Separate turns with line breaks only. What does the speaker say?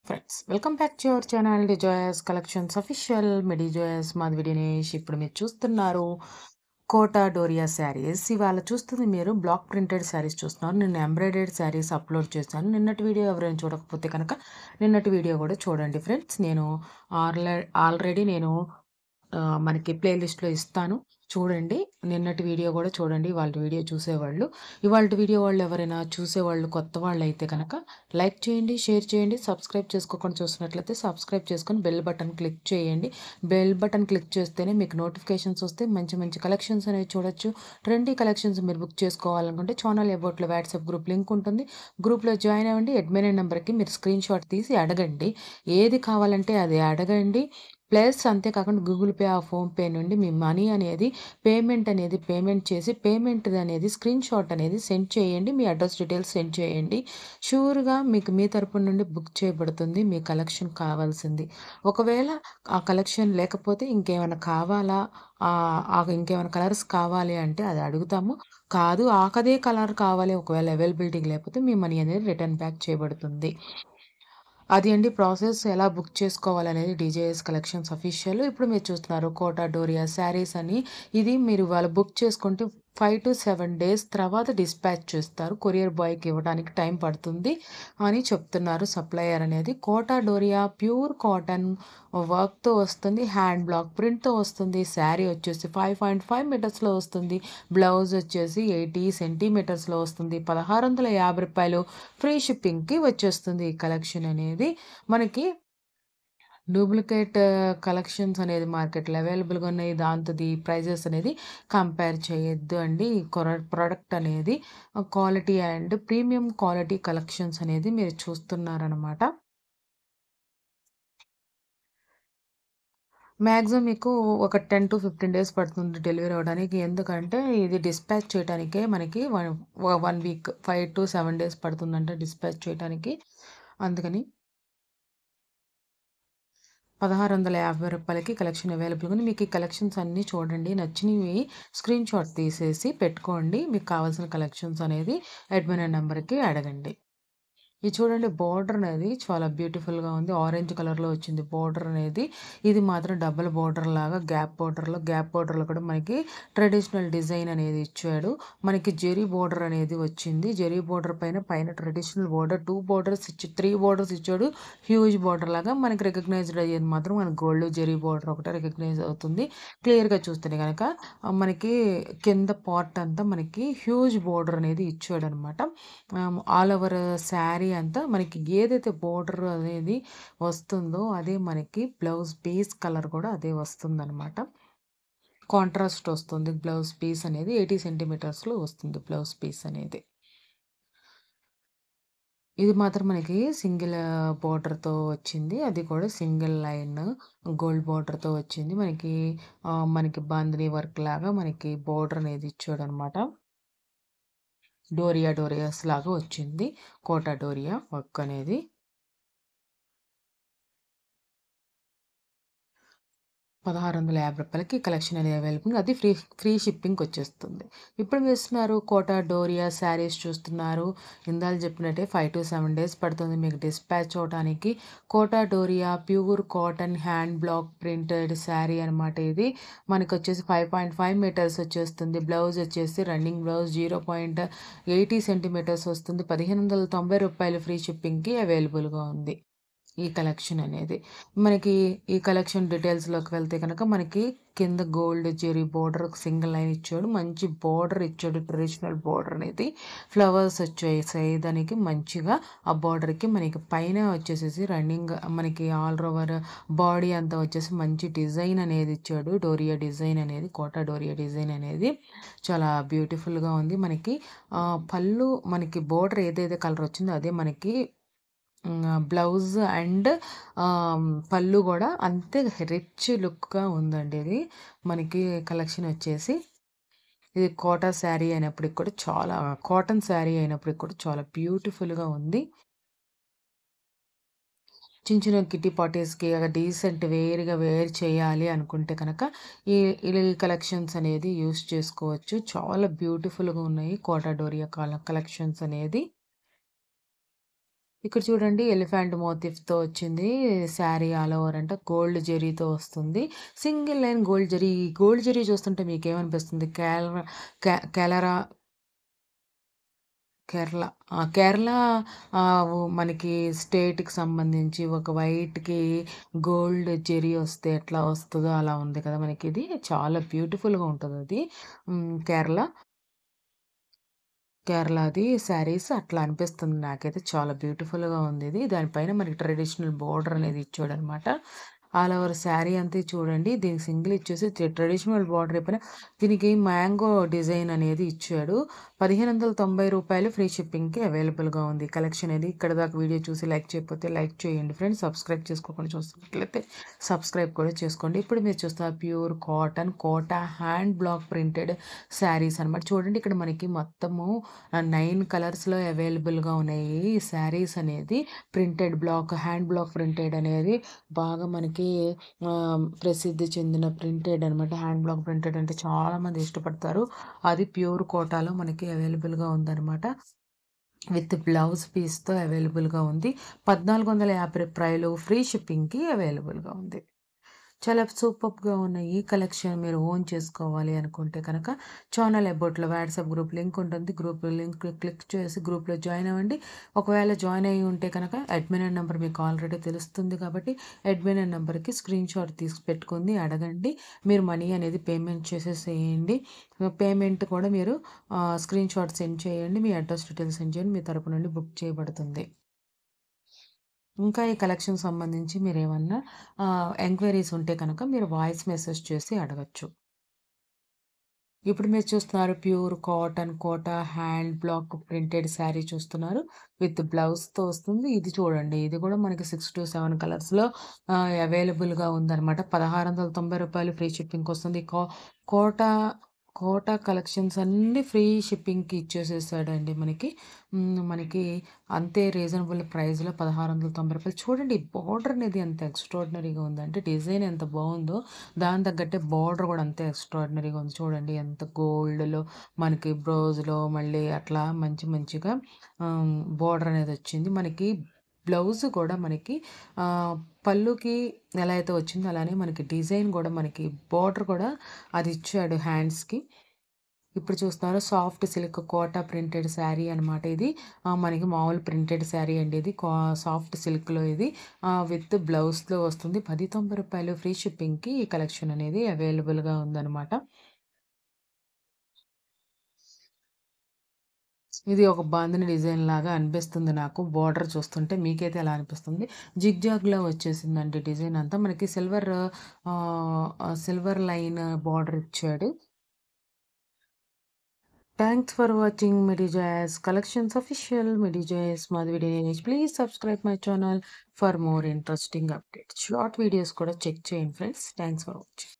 Friends welcome back to your channel డిజోయస్ collections official మిడి జోయస్ మాధవి దినేష్ ఇప్పుడు మీరు చూస్తున్నారు కోటా డోరియా శారీస్ ఇవాళ చూస్తుంది మీరు బ్లాక్ ప్రింటెడ్ శారీస్ చూస్తున్నారు నేను ఎంబ్రాయిడెడ్ శారీస్ అప్లోడ్ చేశాను నిన్నటి వీడియో ఎవరైనా చూడకపోతే కనుక నిన్నటి వీడియో కూడా చూడండి ఫ్రెండ్స్ నేను ఆల్రె ఆల్రెడీ నేను ఆ, మనకి ప్లేలిస్ట్లో ఇస్తాను చూడండి నిన్నటి వీడియో కూడా చూడండి వాళ్ళ వీడియో చూసేవాళ్ళు ఇవాళ వీడియో వాళ్ళు ఎవరైనా చూసేవాళ్ళు కొత్త వాళ్ళు అయితే కనుక లైక్ చేయండి షేర్ చేయండి సబ్స్క్రైబ్ చేసుకోకుండా చూసినట్లయితే సబ్స్క్రైబ్ చేసుకొని బెల్ బటన్ క్లిక్ చేయండి బెల్ బటన్ క్లిక్ చేస్తేనే మీకు నోటిఫికేషన్స్ వస్తే మంచి మంచి కలెక్షన్స్ అనేవి చూడొచ్చు ట్రెండీ కలెక్షన్స్ మీరు బుక్ చేసుకోవాలనుకుంటే ఛానల్ అబౌట్లో వాట్సాప్ గ్రూప్ లింక్ ఉంటుంది గ్రూప్లో జాయిన్ అవ్వండి అడ్మిన్ నెంబర్కి మీరు స్క్రీన్ షాట్ తీసి అడగండి ఏది కావాలంటే అది అడగండి ప్లస్ అంతేకాకుండా గూగుల్ పే ఆ ఫోన్పే నుండి మీ మనీ అనేది పేమెంట్ అనేది పేమెంట్ చేసి పేమెంట్ అనేది స్క్రీన్ షాట్ అనేది సెండ్ చేయండి మీ అడ్రస్ డీటెయిల్స్ సెండ్ చేయండి షూర్గా మీకు మీ తరపు నుండి బుక్ చేయబడుతుంది మీ కలెక్షన్ కావాల్సింది ఒకవేళ ఆ కలెక్షన్ లేకపోతే ఇంకేమైనా కావాలా ఆ, ఆ ఇంకేమైనా కలర్స్ కావాలి అంటే అది అడుగుతాము కాదు ఆకదే కలర్ కావాలి ఒకవేళ అవైలబిలిటీ లేకపోతే మీ మనీ అనేది రిటర్న్ బ్యాక్ చేయబడుతుంది అది అండి ప్రాసెస్ ఎలా బుక్ చేసుకోవాలనేది డీజేఎస్ కలెక్షన్స్ అఫీషియల్ ఇప్పుడు మీరు చూస్తున్నారు కోటా డోరియా శారీస్ అని ఇది మీరు వాళ్ళు బుక్ చేసుకుంటే ఫైవ్ టు సెవెన్ డేస్ తర్వాత డిస్పాచ్ చేస్తారు కొరియర్ బాయ్కి ఇవ్వడానికి టైం పడుతుంది అని చెప్తున్నారు సప్లయర్ అనేది కోటా డోరియా ప్యూర్ కాటన్ వర్క్తో వస్తుంది హ్యాండ్ బ్లాక్ ప్రింట్తో వస్తుంది శారీ వచ్చేసి ఫైవ్ పాయింట్ ఫైవ్ మీటర్స్లో వస్తుంది బ్లౌజ్ వచ్చేసి ఎయిటీ సెంటీమీటర్స్లో వస్తుంది పదహారు వందల యాభై రూపాయలు ఫ్రీ షిప్పింగ్కి వచ్చేస్తుంది ఈ కలెక్షన్ అనేది మనకి డూప్లికేట్ కలెక్షన్స్ అనేది మార్కెట్లో అవైలబుల్గా ఉన్నాయి దాంతో ఈ ప్రైజెస్ అనేది కంపేర్ చేయొద్దు అండి ప్రోడక్ట్ అనేది quality and premium quality collections అనేది మీరు చూస్తున్నారనమాట మ్యాక్సిమం మీకు ఒక టెన్ టు ఫిఫ్టీన్ డేస్ పడుతుంది డెలివరీ అవ్వడానికి ఎందుకంటే ఇది డిస్పాచ్ చేయడానికే మనకి one one week five to seven days పడుతుందంటే డిస్పాచ్ చేయడానికి అందుకని పదహారు వందల యాభై రూపాయలకి కలెక్షన్ అవైలబుల్గా ఉంది మీకు ఈ కలెక్షన్స్ అన్నీ చూడండి నచ్చినవి స్క్రీన్ షాట్ తీసేసి పెట్టుకోండి మీకు కావాల్సిన కలెక్షన్స్ అనేది అడ్మిన్ నెంబర్కి అడగండి ఇది చూడండి బార్డర్ అనేది చాలా బ్యూటిఫుల్గా ఉంది ఆరెంజ్ కలర్లో వచ్చింది బార్డర్ అనేది ఇది మాత్రం డబుల్ బార్డర్ లాగా గ్యాప్ బార్డర్లో గ్యాప్ బార్డర్లో కూడా మనకి ట్రెడిషనల్ డిజైన్ అనేది ఇచ్చాడు మనకి జెరీ బార్డర్ అనేది వచ్చింది జెరీ బార్డర్ పైన పైన ట్రెడిషనల్ బార్డర్ టూ బార్డర్స్ ఇచ్చి త్రీ బార్డర్స్ ఇచ్చాడు హ్యూజ్ బార్డర్ లాగా మనకి రికగ్నైజ్డ్ అయ్యేది మాత్రం మన గోల్డ్ జెరీ బార్డర్ ఒకటే రికగ్నైజ్ అవుతుంది క్లియర్గా చూస్తే కనుక ఆ, మనకి కింద పార్ట్ అంతా మనకి హ్యూజ్ బార్డర్ అనేది ఇచ్చాడు అనమాట ఆల్ ఓవర్ శారీ అంతా మనకి ఏదైతే బార్డర్ అనేది వస్తుందో అదే మనకి బ్లౌజ్ పీస్ కలర్ కూడా అదే వస్తుంది అనమాట కాంట్రాస్ట్ వస్తుంది బ్లౌజ్ పీస్ అనేది ఎయిటీ సెంటీమీటర్స్లో వస్తుంది బ్లౌజ్ పీస్ అనేది ఇది మాత్రం మనకి సింగిల్ బార్డర్తో వచ్చింది అది కూడా సింగిల్ లైన్ గోల్డ్ బార్డర్తో వచ్చింది మనకి ఆ, మనకి బాందిని వర్క్ లాగా మనకి బార్డర్ అనేది ఇచ్చాడు అనమాట డోరియా డోరియాస్ లాగా వచ్చింది కోటా డోరియా వర్క్ అనేది పదహారు వందల యాభై రూపాయలకి కలెక్షన్ అనేది అవైలబుల్ అది ఫ్రీ ఫ్రీ షిప్పింగ్కి వచ్చేస్తుంది ఇప్పుడు మీరు చూస్తున్నారు కోటా డోరియా శారీస్ చూస్తున్నారు ఇందాక చెప్పినట్టే ఫైవ్ టు సెవెన్ డేస్ పడుతుంది మీకు డిస్పాచ్ అవడానికి Kota Doria pure cotton hand block printed sari అనమాట ఇది మనకి వచ్చేసి ఫైవ్ పాయింట్ ఫైవ్ మీటర్స్ వచ్చేస్తుంది బ్లౌజ్ వచ్చేసి running blouse zero point eighty centimetres వస్తుంది పదిహేను వందల తొంభై రూపాయలు ఫ్రీ షిప్పింగ్కి అవైలబుల్గా ఉంది ఈ కలెక్షన్ అనేది మనకి ఈ కలెక్షన్ డీటెయిల్స్లోకి వెళ్తే కనుక మనకి కింద gold zari border single line ఇచ్చాడు మంచి బోర్డర్ ఇచ్చాడు ట్రెడిషనల్ బోర్డర్ అనేది ఫ్లవర్స్ వచ్చేసాయి దానికి మంచిగా ఆ బార్డర్కి మనకి పైన వచ్చేసేసి రన్నింగ్ మనకి ఆల్ ఓవర్ బాడీ అంతా వచ్చేసి మంచి డిజైన్ అనేది ఇచ్చాడు డోరియా డిజైన్ అనేది కోటా డోరియా డిజైన్ అనేది చాలా బ్యూటిఫుల్గా ఉంది మనకి ఆ, పళ్ళు మనకి బోర్డర్ ఏదైతే కలర్ వచ్చిందో అదే మనకి బ్లౌజ్ అండ్ పళ్ళు కూడా అంతే రిచ్ లుక్గా ఉందండి ఇది మనకి కలెక్షన్ వచ్చేసి ఇది కోటా శారీ అయినప్పటికి కూడా చాలా కాటన్ శారీ అయినప్పటికి కూడా చాలా బ్యూటిఫుల్గా ఉంది చిన్న చిన్న కిట్టి పార్టీస్కి డీసెంట్ వేర్గా వేర్ చేయాలి అనుకుంటే కనుక ఈ ఈ కలెక్షన్స్ అనేది యూస్ చేసుకోవచ్చు చాలా బ్యూటిఫుల్గా ఉన్నాయి కోటా డోరియా కలెక్షన్స్ అనేది ఇక్కడ చూడండి ఎలిఫెంట్ మోటిఫ్‌తో వచ్చింది. శారీ ఆల్ ఓవర్ అంట గోల్డ్ జరీతో వస్తుంది. Single line gold zari. ఈ గోల్డ్ జరీ చూస్తుంటే మీకేమనిపిస్తుంది? కేరళ కె కెలరా కేరళ. ఆ! కేరళ ఆహ్, మనకి స్టేట్‌కి సంబంధించి ఒక వైట్‌కి గోల్డ్ జరీ వస్తే ఎట్లా వస్తదో అలా ఉంది కదా! మనకిది. చాలా బ్యూటిఫుల్‌గా ఉంటదది. హ్మ్. కేరళ. కేరళది శారీస్ అట్లా అనిపిస్తుంది నాకైతే. చాలా బ్యూటిఫుల్‌గా ఉందిది. దానిపైన మనకి ట్రెడిషనల్ బోర్డర్ అనేది ఇచ్చాడనమాట. ఆల్ ఓవర్ శారీ అంతా చూడండి. దీనికి సింగిల్ ఇచ్చేసి ట్రె ట్రెడిషనల్ బోర్డర్ అయిపోయిన దీనికి మ్యాంగో డిజైన్ అనేది ఇచ్చాడు. రూ. 1590 ఫ్రీ షిప్పింగ్‌కి అవైలబుల్‌గా ఉంది. కలెక్షన్ అనేది ఇక్కడి దాకా వీడియో చూసి లైక్ చేయకపోతే లైక్ చేయండి ఫ్రెండ్స్. సబ్స్క్రైబ్ చేసుకోకుండా చూస్తున్నట్లయితే సబ్స్క్రైబ్ కూడా చేసుకోండి. ఇప్పుడు మీరు చూస్తున్న pure cotton Kota hand block printed saris అనమాట. చూడండి ఇక్కడ మనకి మొత్తము ఆహ్, 9 కలర్స్‌లో అవైలబుల్‌గా ఉన్నాయి. ఈ శారీస్ అనేది printed block hand block printed అనేది బాగా మనకి ఆహ్, ప్రసిద్ధి చెందిన ప్రింటెడ్ అనమాట. హ్యాండ్ బ్లాక్ ప్రింటెడ్ అంటే చాలామంది ఇష్టపడతారు. అది ప్యూర్ కోటాలో మనకి అవైలబుల్‌గా ఉందనమాట. విత్ బ్లౌజ్ పీస్‌తో అవైలబుల్‌గా ఉంది. రూ. 1450 ఫ్రీ షిప్పింగ్‌కి అవైలబుల్‌గా ఉంది. చాలా సూపర్బ్‌గా ఉన్న ఈ కలెక్షన్ మీరు ఓన్ చేసుకోవాలి అనుకుంటే కనుక ఛానల్ అబౌట్‌లో వాట్సాప్ గ్రూప్ లింక్ ఉంటుంది. గ్రూప్ లింక్ క్లిక్ చేసి గ్రూప్‌లో జాయిన్ అవ్వండి. ఒకవేళ జాయిన్ అయ్యి ఉంటే కనుక అడ్మిన్ నంబర్ మీకు ఆల్రెడీ తెలుస్తుంది కాబట్టి అడ్మిన్ నంబర్‌కి స్క్రీన్‌షాట్ తీసి పెట్టుకొని అడగండి. మీరు మనీ అనేది పేమెంట్ చేసేసేయండి. పేమెంట్ కూడా మీరు ఆహ్, స్క్రీన్‌షాట్ సెండ్ చేయండి. మీ అడ్రెస్ డీటెయిల్స్ సెండ్ చేయండి. మీ తరపు నుండి బుక్ చేయబడుతుంది. ఇంకా ఈ కలెక్షన్ సంబంధించి మీరేమన్నా ఆహ్, ఎంక్వైరీస్ ఉంటే కనుక మీరు వాయిస్ మెసేజ్ చేసి అడగొచ్చు. ఇప్పుడు మీరు చూస్తున్నారు pure cotton Kota hand block printed sari చూస్తున్నారు. విత్ బ్లౌజ్‌తో వస్తుంది. ఇది చూడండి. ఇది కూడా మనకి 6-7 కలర్స్‌లో ఆహ్, అవైలబుల్‌గా ఉందనమాట. రూ. 1690 ఫ్రీ షిప్పింగ్‌కొస్తుంది. కో కోట కోట కలెక్షన్స్ అన్నీ ఫ్రీ షిప్పింగ్‌కి ఇచ్చేసేసాడండి మనకి. హ్మ్. మనకి అంతే రీజనబుల్ ప్రైస్‌లో రూ. 1690 చూడండి బోర్డర్ అనేది ఎంత ఎక్స్ట్రార్డినరీగా ఉందంటే డిజైన్ ఎంత బావుందో దాని తగ్గట్టే బోర్డర్ కూడా అంతే ఎక్స్ట్రార్డినరీగా ఉంది. చూడండి ఎంత గోల్డ్‌లో మనకి బ్రోజ్‌లో మళ్ళీ అట్లా మంచి మంచిగా ఆహ్, బోర్డర్ అనేది వచ్చింది. మనకి బ్లౌజ్ కూడా మనకి ఆహ్, పళ్ళుకి ఎలా అయితే వచ్చిందో అలానే మనకి డిజైన్ కూడా మనకి బోర్డర్ కూడా అది ఇచ్చాడు హ్యాండ్స్‌కి. ఇప్పుడు చూస్తున్నారు soft silk Kota printed sari అనమాట ఇది. ఆహ్, మనకి మామూలు ప్రింటెడ్ శారీ అండి ఇది. కా సాఫ్ట్ సిల్క్‌లో ఇది. ఆహ్, విత్ బ్లౌజ్‌తో వస్తుంది. రూ. 1090 ఫ్రీ షిప్పింగ్‌కి ఈ కలెక్షన్ అనేది అవైలబుల్‌గా ఉందనమాట. ఇది ఒక బాందిని డిజైన్ లాగా అనిపిస్తుంది నాకు. బోర్డర్ చూస్తుంటే మీకైతే ఎలా అనిపిస్తుంది? జిగ్‌జాగ్‌లా వచ్చేసిందండి డిజైన్ అంతా. మనకి సిల్వర్ ఆహ్, సిల్వర్ లైన్ బోర్డర్ ఇచ్చాడు. Thanks for watching Midi Joys collections official Midi Joys Madhavi Dinesh. Please subscribe my channel for more interesting updates. Short videos కూడా చెక్ చేయండి ఫ్రెండ్స్. Thanks for watching.